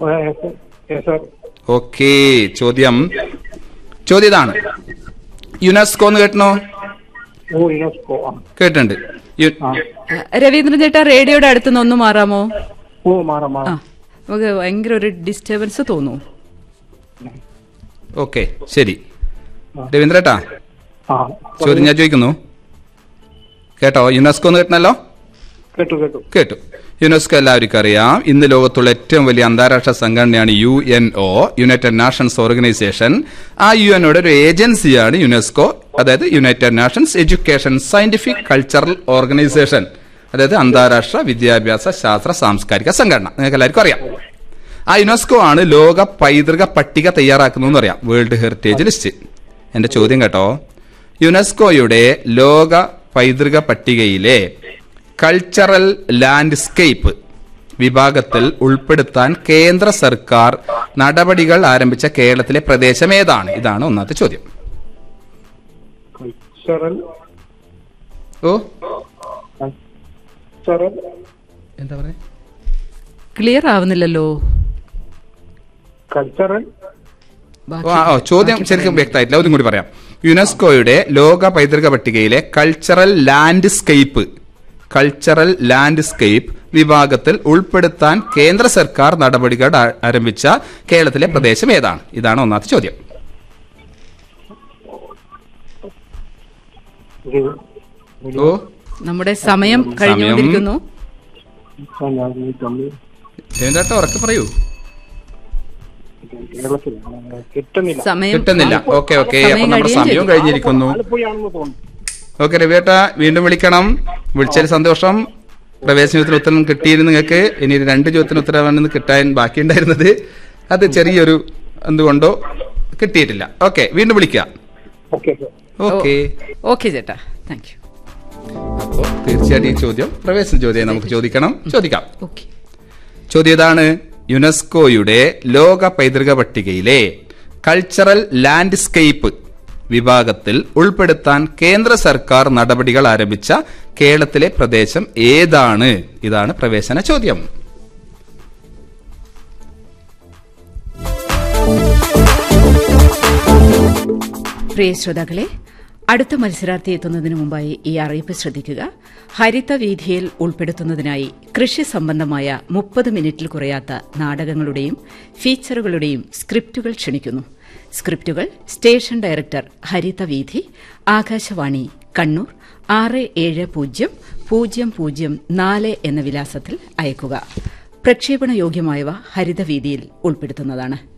Sir okay ചോദ്യം ചോദ്യം ഇതാണ് യുനെസ്കോ എന്ന് കേട്ടണോ ഓ യുനെസ്കോ ആ കേട്ടിട്ടുണ്ട് യു- ആ രവീന്ദ്രൻ ചേട്ടാ റേഡിയോയുടെ അടുത്ത് നിന്ന് ഒന്ന് മാറാമോ ഓ മാറാം ആ മാറാം നമുക്ക് ഭയങ്കര ഒരു ഡിസ്റ്റർബൻസ് തോന്നുന്നു ഓക്കെ ശരി രവീന്ദ്രേട്ടാ ആ ചോദ്യം ഞാൻ ചോദിക്കുന്നു കേട്ടോ യുനെസ്കോ എന്ന് കേട്ടണല്ലോ കേട്ടു കേട്ടു കേട്ടു യുനെസ്കോ എല്ലാവർക്കും അറിയാം ഇന്ന് ലോകത്തുള്ള ഏറ്റവും വലിയ അന്താരാഷ്ട്ര സംഘടനയാണ് U N O united nations organisation ആ യു എൻ ഒരു ഏജൻസിയാണ് യുനെസ്കോ അതായത് united nations education scientific cultural organisation അതായത് അന്താരാഷ്ട്ര വിദ്യാഭ്യാസ ശാസ്ത്ര സാംസ്കാരിക സംഘടന നിങ്ങൾക്ക് എല്ലാവർക്കും അറിയാം ആ യുനെസ്കോ ആണ് ലോക പൈതൃക പട്ടിക തയ്യാറാക്കുന്നതെന്ന് അറിയാം വേൾഡ് ഹെറിറ്റേജ് ലിസ്റ്റ് എന്റെ ചോദ്യം കേട്ടോ യുനെസ്കോയുടെ ലോക പൈതൃക പട്ടികയിലെ കൾച്ചറൽ ലാൻഡ്സ്കേപ്പ് വിഭാഗത്തിൽ ഉൾപ്പെടുത്താൻ കേന്ദ്ര സർക്കാർ നടപടികൾ ആരംഭിച്ച കേരളത്തിലെ പ്രദേശം ഏതാണ് ഇതാണ് ഒന്നാമത്തെ ചോദ്യം കൾച്ചറൽ ഓ കൾച്ചറൽ എന്താ പറയാ ക്ലിയർ ആവുന്നില്ലല്ലോ കൾച്ചറൽ ബാക്കി- ഓ, ആ, ഓ, ചോദ്യം ബാക്കി ശരിക്കും പറയാം. വ്യക്തമായിട്ടില്ല ഒന്നും കൂടി പറയാം യുനെസ്കോയുടെ ലോക പൈതൃക പട്ടികയിലെ കൾച്ചറൽ ലാൻഡ്സ്കേപ്പ് കൾച്ചറൽ ലാൻഡ്സ്കേപ്പ് വിഭാഗത്തിൽ ഉൾപ്പെടുത്താൻ കേന്ദ്ര സർക്കാർ നടപടികൾ ആ- ആരംഭിച്ച കേരളത്തിലെ പ്രദേശം ഏതാണ് ഇതാണ് ഒന്നാമത്തെ ചോദ്യം ഓ നമ്മുടെ സമയം കഴിഞ്ഞുകൊണ്ടിരിക്കുന്നു രവീന്ദ്രേട്ട ഉറക്കെ പറയൂ കേരളത്തിൽ കിട്ടുന്നില്ല സമയം കിട്ടുന്നില്ല ഓക്കെ ഓക്കെ സമയം അപ്പൊ നമ്മുടെ കഴിയുകയും സമയവും ചെയ്തു. കഴിഞ്ഞിരിക്കുന്നു ആലപ്പുഴയാണെന്ന് തോന്നുന്നു ഓക്കെ രവിയേട്ട വീണ്ടും വിളിക്കണം വിളിച്ചതിൽ സന്തോഷം പ്രവേശനത്തിന് ഉത്തരം കിട്ടിയിരുന്നു നിങ്ങൾക്ക് ഇനി രണ്ട് ചോദ്യത്തിന് ഉത്തരവാണെന്ന് കിട്ടാൻ ബാക്കിയുണ്ടായിരുന്നത് അത് ചെറിയൊരു എന്തുകൊണ്ടോ കിട്ടിയിട്ടില്ല ഓക്കെ വീണ്ടും വിളിക്കുക ഓക്കെ സാർ ഓക്കെ ഓക്കെ ചേട്ടാ താങ്ക് യു അപ്പോൾ തീർച്ചയായിട്ടും ഈ ചോദ്യം പ്രവേശന ചോദ്യം നമുക്ക് ചോദിക്കണം ചോദിക്കാം ഓക്കെ ചോദ്യം ഇതാണ് യുനെസ്കോയുടെ ലോക പൈതൃക പട്ടികയിലെ കൾച്ചറൽ ലാൻഡ്സ്കേപ്പ് വിഭാഗത്തിൽ ഉൾപ്പെടുത്താൻ കേന്ദ്ര സർക്കാർ നടപടികൾ ആരംഭിച്ച കേരളത്തിലെ പ്രദേശം ഏതാണ് ഇതാണ് പ്രവേശന ചോദ്യം പ്രിയ ശ്രോതാക്കളെ അടുത്ത മത്സരാർത്ഥി എത്തുന്നതിന് മുമ്പായി ഈ അറിയിപ്പ് ശ്രദ്ധിക്കുക ഹരിത വീഥിയിൽ ഉൾപ്പെടുത്തുന്നതിനായി കൃഷി സംബന്ധമായ മുപ്പത് മിനിറ്റിൽ കുറയാത്ത നാടകങ്ങളുടെയും ഫീച്ചറുകളുടെയും സ്ക്രിപ്റ്റുകൾ ക്ഷണിക്കുന്നു സ്ക്രിപ്റ്റുകൾ സ്റ്റേഷൻ ഡയറക്ടർ ഹരിത വീഥി ആകാശവാണി കണ്ണൂർ ആറ് ഏഴ് പൂജ്യം പൂജ്യം പൂജ്യം നാല് എന്ന വിലാസത്തിൽ അയക്കുക പ്രക്ഷേപണ യോഗ്യമായവ ഹരിതവീതിയിൽ ഉൾപ്പെടുത്തുന്നതാണ്